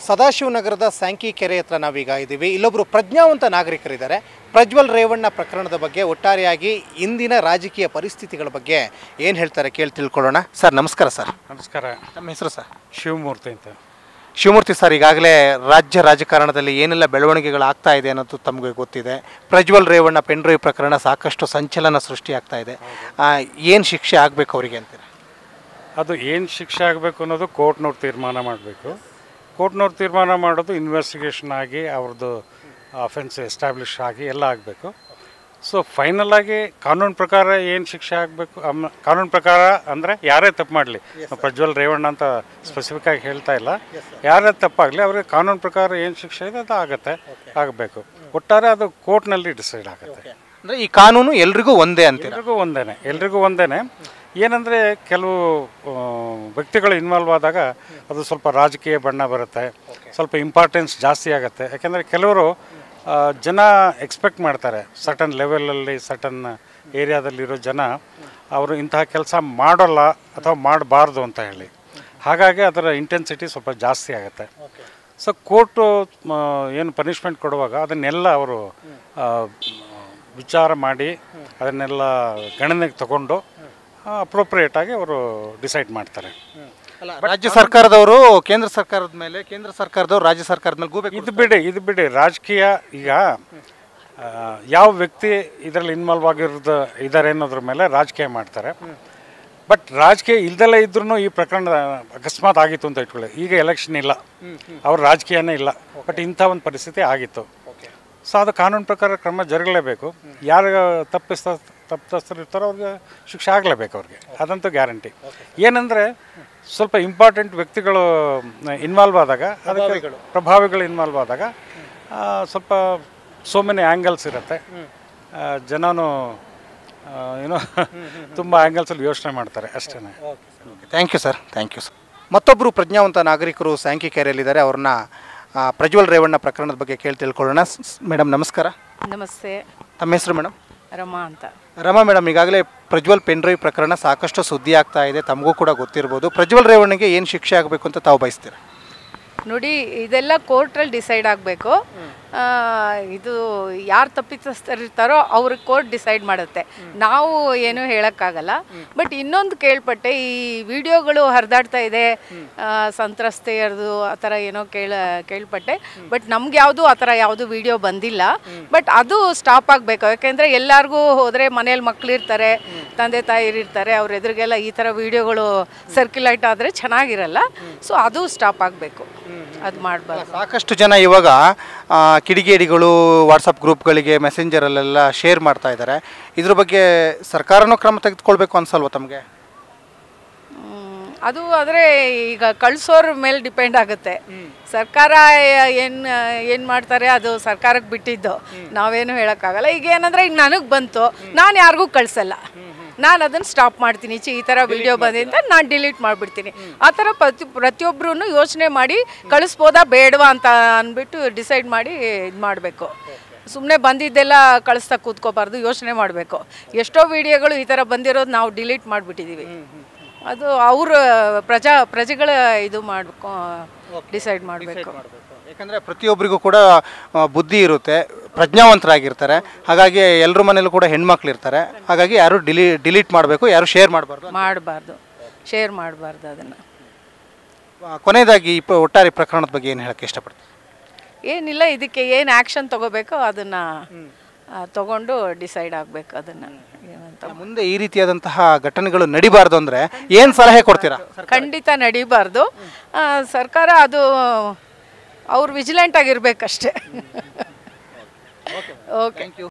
ಸದಾಶಿವನಗರದ Sankey ಕೆರೆ ಹತ್ರ ನಾವೀಗ ಇದ್ದೀವಿ ಇಲ್ಲೊಬ್ಬರು ಪ್ರಜ್ಞಾವಂತ ನಾಗರಿಕರಿದ್ದಾರೆ ಪ್ರಜ್ವಲ್ ರೇವಣ್ಣ ಪ್ರಕರಣದ ಬಗ್ಗೆ ಒಟ್ಟಾರೆಯಾಗಿ ಇಂದಿನ ರಾಜಕೀಯ ಪರಿಸ್ಥಿತಿಗಳ ಬಗ್ಗೆ ಏನು ಹೇಳ್ತಾರೆ ಕೇಳಿ ತಿಳ್ಕೊಳ್ಳೋಣ ಸರ್ ನಮಸ್ಕಾರ ಸರ್ ನಮಸ್ಕಾರ ನಮ್ಮ ಹೆಸರು ಸರ್ ಶಿವಮೂರ್ತಿ ಅಂತ ಶಿವಮೂರ್ತಿ ಸರ್ ಈಗಾಗಲೇ ರಾಜ್ಯ ರಾಜಕಾರಣದಲ್ಲಿ ಏನೆಲ್ಲ ಬೆಳವಣಿಗೆಗಳು ಆಗ್ತಾ ಇದೆ ಅನ್ನೋದು ತಮಗೆ ಗೊತ್ತಿದೆ ಪ್ರಜ್ವಲ್ ರೇವಣ್ಣ ಪೆಂಡ್ರೈವ್ ಪ್ರಕರಣ ಸಾಕಷ್ಟು ಸಂಚಲನ ಸೃಷ್ಟಿಯಾಗ್ತಾ ಇದೆ ಏನು ಶಿಕ್ಷೆ ಆಗಬೇಕು ಅವರಿಗೆ ಅಂತೀರ ಅದು ಏನು ಶಿಕ್ಷೆ ಆಗಬೇಕು ಅನ್ನೋದು ಕೋರ್ಟ್ನವ್ರು ತೀರ್ಮಾನ ಮಾಡಬೇಕು ಕೋರ್ಟ್ನವ್ರು ತೀರ್ಮಾನ ಮಾಡೋದು ಇನ್ವೆಸ್ಟಿಗೇಷನ್ ಆಗಿ ಅವ್ರದ್ದು ಅಫೆನ್ಸ್ ಎಸ್ಟಾಬ್ಲಿಷ್ ಆಗಿ ಎಲ್ಲ ಆಗಬೇಕು ಸೊ ಫೈನಲ್ ಆಗಿ ಕಾನೂನು ಪ್ರಕಾರ ಏನು ಶಿಕ್ಷೆ ಆಗಬೇಕು ಕಾನೂನು ಪ್ರಕಾರ ಅಂದರೆ ಯಾರೇ ತಪ್ಪು ಮಾಡಲಿ ಪ್ರಜ್ವಲ್ ರೇವಣ್ಣ ಅಂತ ಸ್ಪೆಸಿಫಿಕ್ ಆಗಿ ಹೇಳ್ತಾ ಇಲ್ಲ ಯಾರೇ ತಪ್ಪಾಗಲಿ ಅವ್ರಿಗೆ ಕಾನೂನು ಪ್ರಕಾರ ಏನು ಶಿಕ್ಷೆ ಇದೆ ಅದು ಆಗುತ್ತೆ ಆಗಬೇಕು ಒಟ್ಟಾರೆ ಅದು ಕೋರ್ಟ್ನಲ್ಲಿ ಡಿಸೈಡ್ ಆಗುತ್ತೆ ಅಂದರೆ ಈ ಕಾನೂನು ಎಲ್ರಿಗೂ ಒಂದೇ ಅಂತೀರ ಎಲ್ರಿಗೂ ಒಂದೇನೆ ಎಲ್ರಿಗೂ ಒಂದೇನೆ ಏನಂದರೆ ಕೆಲವು ಆ, ವ್ಯಕ್ತಿಗಳು ಇನ್ವಾಲ್ವ್ ಆದಾಗ ಅದು ಸ್ವಲ್ಪ ರಾಜಕೀಯ ಬಣ್ಣ ಬರುತ್ತೆ ಸ್ವಲ್ಪ ಇಂಪಾರ್ಟೆನ್ಸ್ ಜಾಸ್ತಿ ಆಗುತ್ತೆ ಯಾಕೆಂದರೆ ಕೆಲವರು ಆ, ಜನ ಎಕ್ಸ್ಪೆಕ್ಟ್ ಮಾಡ್ತಾರೆ ಸಟನ್ ಲೆವೆಲಲ್ಲಿ ಸಟನ್ ಏರಿಯಾದಲ್ಲಿರೋ ಜನ ಅವರು ಇಂತಹ ಕೆಲಸ ಮಾಡೋಲ್ಲ ಅಥವಾ ಮಾಡಬಾರ್ದು ಅಂತ ಹೇಳಿ ಹಾಗಾಗಿ ಅದರ ಇಂಟೆನ್ಸಿಟಿ ಸ್ವಲ್ಪ ಜಾಸ್ತಿ ಆಗುತ್ತೆ ಸೊ ಕೋರ್ಟು ಏನು ಪನಿಷ್ಮೆಂಟ್ ಕೊಡುವಾಗ ಅದನ್ನೆಲ್ಲ ಅವರು ಆ, ವಿಚಾರ ಮಾಡಿ ಅದನ್ನೆಲ್ಲ ಗಣನೆಗೆ ತಗೊಂಡು ಅಪ್ರೋಪ್ರಿಯೇಟ್ ಆಗಿ ಅವರು ಡಿಸೈಡ್ ಮಾಡ್ತಾರೆ ರಾಜ್ಯ ಸರ್ಕಾರದವರು ಕೇಂದ್ರ ಸರ್ಕಾರದ ಮೇಲೆ ಕೇಂದ್ರ ಸರ್ಕಾರದವರು ರಾಜ್ಯ ಸರ್ಕಾರದ ಮೇಲೆ ಗೂಬೆ ಇದು ಬಿಡಿ ಇದು ಬಿಡಿ ರಾಜಕೀಯ ಈಗ ಆ, ಯಾವ ವ್ಯಕ್ತಿ ಇದರಲ್ಲಿ ಇನ್ವಾಲ್ವ್ ಆಗಿರೋದು ಇದ್ದಾರೆ ಅನ್ನೋದ್ರ ಮೇಲೆ ರಾಜಕೀಯ ಮಾಡ್ತಾರೆ ಬಟ್ ರಾಜಕೀಯ ಇಲ್ದಲೇ ಇದ್ರೂ ಈ ಪ್ರಕರಣ ಅಕಸ್ಮಾತ್ ಆಗಿತ್ತು ಅಂತ ಇಟ್ಕೊಳ್ಳಿ ಈಗ ಎಲೆಕ್ಷನ್ ಇಲ್ಲ ಅವ್ರ ರಾಜಕೀಯನೇ ಇಲ್ಲ ಬಟ್ ಇಂಥ ಒಂದು ಪರಿಸ್ಥಿತಿ ಆಗಿತ್ತು ಸೊ ಅದು ಕಾನೂನು ಪ್ರಕಾರ ಕ್ರಮ ಜರುಗಲೇಬೇಕು ಯಾರು ತಪ್ಪಿಸ್ತ ತಪ್ಪಿತಸ್ಥರು ಇರ್ತಾರೋ ಅವ್ರಿಗೆ ಶಿಕ್ಷೆ ಆಗಲೇಬೇಕು ಅವ್ರಿಗೆ ಅದಂತೂ ಗ್ಯಾರಂಟಿ ಏನಂದರೆ ಸ್ವಲ್ಪ ಇಂಪಾರ್ಟೆಂಟ್ ವ್ಯಕ್ತಿಗಳು ಇನ್ವಾಲ್ವ್ ಆದಾಗ ಅದಕ್ಕೆ ಪ್ರಭಾವಿಗಳು ಇನ್ವಾಲ್ವ್ ಆದಾಗ ಆ, ಸ್ವಲ್ಪ ಸೋ ಮೆನಿ ಆ್ಯಂಗಲ್ಸ್ ಇರುತ್ತೆ ಆ, ಜನನು ಆ, ಏನೋ ತುಂಬ ಆ್ಯಂಗಲ್ಸಲ್ಲಿ ಯೋಚನೆ ಮಾಡ್ತಾರೆ ಅಷ್ಟೇ thank you sir thank you sir ಮತ್ತೊಬ್ಬರು ಪ್ರಜ್ಞಾವಂತ ನಾಗರಿಕರು ಸ್ಯಾಂಕಿ ಕೆರೆಯಲ್ಲಿದ್ದಾರೆ ಅವ್ರನ್ನ ಆ, ಪ್ರಜ್ವಲ್ ರೇವಣ್ಣ ಪ್ರಕರಣದ ಬಗ್ಗೆ ಕೇಳಿ ತಿಳ್ಕೊಳ್ಳೋಣ ಮೇಡಮ್ ನಮಸ್ಕಾರ ನಮಸ್ತೆ ತಮ್ಮ ಹೆಸರು ಮೇಡಮ್ ರಮಾ ಅಂತ ರಮಾ ಮೇಡಮ್ ಈಗಾಗಲೇ ಪ್ರಜ್ವಲ್ ಪೆನ್ಡ್ರೈವ್ ಪ್ರಕರಣ ಸಾಕಷ್ಟು ಸುದ್ದಿ ಆಗ್ತಾ ಇದೆ ತಮಗೂ ಕೂಡ ಗೊತ್ತಿರ್ಬೋದು ಪ್ರಜ್ವಲ್ ರೇವಣ್ಣಗೆ ಏನು ಶಿಕ್ಷೆ ಆಗಬೇಕು ಅಂತ ತಾವು ಬಯಸ್ತೀರಾ ನೋಡಿ ಇದೆಲ್ಲ ಕೋರ್ಟ್ರಲ್ಲಿ ಡಿಸೈಡ್ ಆಗಬೇಕು ಇದು ಯಾರು ತಪ್ಪಿತಸ್ಥರಿರ್ತಾರೋ ಅವ್ರಿಗೆ ಕೋರ್ಟ್ ಡಿಸೈಡ್ ಮಾಡುತ್ತೆ ನಾವು ಏನು ಹೇಳೋಕ್ಕಾಗಲ್ಲ ಬಟ್ ಇನ್ನೊಂದು ಕೇಳ್ಪಟ್ಟೆ ಈ ವಿಡಿಯೋಗಳು ಹರಿದಾಡ್ತಾ ಇದೆ ಆ, ಸಂತ್ರಸ್ತೆಯರದು ಆ ಥರ ಏನೋ ಕೇಳ ಕೇಳ್ಪಟ್ಟೆ ಬಟ್ ನಮ್ಗೆ ಯಾವುದು ಆ ಥರ ಯಾವುದು ವಿಡಿಯೋ ಬಂದಿಲ್ಲ ಬಟ್ ಅದು ಸ್ಟಾಪ್ ಆಗಬೇಕು ಯಾಕೆಂದರೆ ಎಲ್ಲರಿಗೂ ಹೋದರೆ ಮನೇಲಿ ಮಕ್ಕಳಿರ್ತಾರೆ ತಂದೆ ತಾಯಿರು ಇರ್ತಾರೆ ಅವ್ರ ಎದುರಿಗೆಲ್ಲ ಈ ಥರ ವಿಡಿಯೋಗಳು ಸರ್ಕ್ಯುಲೇಟ್ ಆದರೆ ಚೆನ್ನಾಗಿರಲ್ಲ ಸೊ ಅದು ಸ್ಟಾಪ್ ಆಗಬೇಕು ಅದು ಮಾಡಬಾರ್ದು ಸಾಕಷ್ಟು ಜನ ಇವಾಗ ಆ, ಕಿಡಿಗೇಡಿಗಳು ವಾಟ್ಸಪ್ ಗ್ರೂಪ್ಗಳಿಗೆ ಮೆಸೆಂಜರಲ್ಲೆಲ್ಲ ಶೇರ್ ಮಾಡ್ತಾ ಇದ್ದಾರೆ ಇದ್ರ ಬಗ್ಗೆ ಸರ್ಕಾರನೂ ಕ್ರಮ ತೆಗೆದುಕೊಳ್ಬೇಕು ಅನ್ಸಲ್ವಾ ತಮಗೆ ಮ್, ಅದು ಆದರೆ ಈಗ ಕಳಿಸೋರ ಮೇಲೆ ಡಿಪೆಂಡ್ ಆಗುತ್ತೆ ಸರ್ಕಾರ ಏನು ಏನು ಮಾಡ್ತಾರೆ ಅದು ಸರ್ಕಾರಕ್ಕೆ ಬಿಟ್ಟಿದ್ದು ನಾವೇನು ಹೇಳೋಕ್ಕಾಗಲ್ಲ ಈಗ ಏನಂದರೆ ಈಗ ನನಗೆ ಬಂತು ನಾನು ಯಾರಿಗೂ ಕಳಿಸಲ್ಲ ನಾನು ಅದನ್ನು ಸ್ಟಾಪ್ ಮಾಡ್ತೀನಿ ಚಿ ಈ ಥರ ವಿಡಿಯೋ ಬಂದಿದ್ದ ನಾನು ಡಿಲೀಟ್ ಮಾಡಿಬಿಡ್ತೀನಿ ಆ ಥರ ಪ್ರತಿ ಪ್ರತಿಯೊಬ್ಬರೂ ಯೋಚನೆ ಮಾಡಿ ಕಳಿಸ್ಬೋದಾ ಬೇಡವಾ ಅಂತ ಅಂದ್ಬಿಟ್ಟು ಡಿಸೈಡ್ ಮಾಡಿ ಇದು ಮಾಡಬೇಕು ಸುಮ್ಮನೆ ಬಂದಿದ್ದೆಲ್ಲ ಕಳಿಸ್ತಾ ಕೂತ್ಕೋಬಾರ್ದು ಯೋಚನೆ ಮಾಡಬೇಕು ಎಷ್ಟೋ ವಿಡಿಯೋಗಳು ಈ ಥರ ಬಂದಿರೋದು ನಾವು ಡಿಲೀಟ್ ಮಾಡಿಬಿಟ್ಟಿದ್ದೀವಿ ಅದು ಅವ್ರ ಪ್ರಜಾ ಪ್ರಜೆಗಳ ಇದು ಮಾಡಬೇಕು ಡಿಸೈಡ್ ಮಾಡಬೇಕು ಯಾಕಂದರೆ ಪ್ರತಿಯೊಬ್ಬರಿಗೂ ಕೂಡ ಆ, ಬುದ್ಧಿ ಇರುತ್ತೆ ಪ್ರಜ್ಞಾವಂತರಾಗಿರ್ತಾರೆ ಹಾಗಾಗಿ ಎಲ್ಲರ ಮನೇಲೂ ಕೂಡ ಹೆಣ್ಮಕ್ಳು ಇರ್ತಾರೆ ಹಾಗಾಗಿ ಯಾರು ಡಿಲಿ ಡಿಲೀಟ್ ಮಾಡಬೇಕು ಯಾರು ಶೇರ್ ಮಾಡಬಾರ್ದು ಮಾಡಬಾರ್ದು ಶೇರ್ ಮಾಡಬಾರ್ದು ಅದನ್ನು ಕೊನೆಯದಾಗಿ ಈ ಪ- ಒಟ್ಟಾರೆ ಪ್ರಕರಣದ ಬಗ್ಗೆ ಏನು ಹೇಳಕ್ಕೆ ಇಷ್ಟಪಡ್ತೀನಿ ಏನಿಲ್ಲ ಇದಕ್ಕೆ ಏನು ಆ್ಯಕ್ಷನ್ ತಗೋಬೇಕೋ ಅದನ್ನು ತಗೊಂಡು ಡಿಸೈಡ್ ಆಗಬೇಕು ಅದನ್ನು ಏನಂತ ಮುಂದೆ ಈ ರೀತಿಯಾದಂತಹ ಘಟನೆಗಳು ನಡಿಬಾರ್ದು ಅಂದರೆ ಏನು ಸಲಹೆ ಕೊಡ್ತೀರಾ ಖಂಡಿತ ನಡಿಬಾರ್ದು ಆ, ಸರ್ಕಾರ ಅದು ಅವ್ರು ವಿಜಿಲೆಂಟ್ ಆಗಿರ್ಬೇಕಷ್ಟೇ ಓಕೆ